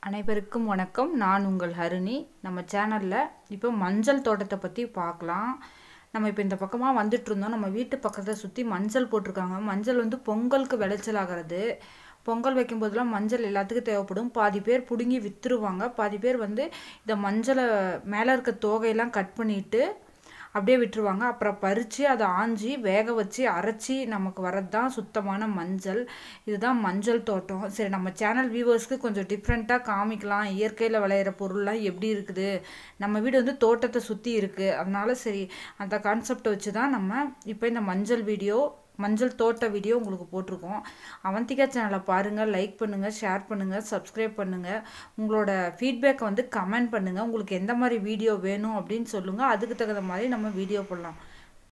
அனைவருக்கும் வணக்கம் நான் உங்கள் ஹரிணி நம்ம சேனலில் இப்போ மஞ்சள் தோட்டத்தை பற்றி பார்க்கலாம் நம்ம இப்போ இந்த பக்கமாக வந்துட்டு இருந்தோம் நம்ம வீட்டு பக்கத்தை சுற்றி மஞ்சள் போட்டிருக்காங்க மஞ்சள் வந்து பொங்கலுக்கு விளைச்சல் ஆகிறது பொங்கல் வைக்கும்போதெல்லாம் மஞ்சள் எல்லாத்துக்கும் தேவைப்படும் பாதி பேர் பிடுங்கி விற்றுருவாங்க பாதி பேர் வந்து இந்த மஞ்சளை மேலே இருக்க தோகையெல்லாம் கட் பண்ணிட்டு அப்படியே விட்டுருவாங்க அப்புறம் பறித்து அதை ஆஞ்சி வேக வச்சு அரைச்சி நமக்கு வரது தான் சுத்தமான மஞ்சள் இதுதான் மஞ்சள் தோட்டம் சரி நம்ம சேனல் வியூவர்ஸ்க்கு கொஞ்சம் டிஃப்ரெண்ட்டாக காமிக்கலாம் இயற்கையில் விளையிற பொருள்லாம் எப்படி இருக்குது நம்ம வீடு வந்து தோட்டத்தை சுற்றி இருக்குது அதனால சரி அந்த கான்செப்டை வச்சு தான் நம்ம இப்போ இந்த மஞ்சள் வீடியோ மஞ்சள் தோட்ட வீடியோ உங்களுக்கு போட்டிருக்கோம் அவந்திகா சேனலை பாருங்கள் லைக் பண்ணுங்கள் ஷேர் பண்ணுங்கள் சப்ஸ்கிரைப் பண்ணுங்கள் உங்களோட ஃபீட்பேக்கை வந்து கமெண்ட் பண்ணுங்கள் உங்களுக்கு எந்த மாதிரி வீடியோ வேணும் அப்படின்னு சொல்லுங்கள் அதுக்கு தகுந்த மாதிரி நம்ம வீடியோ போடலாம்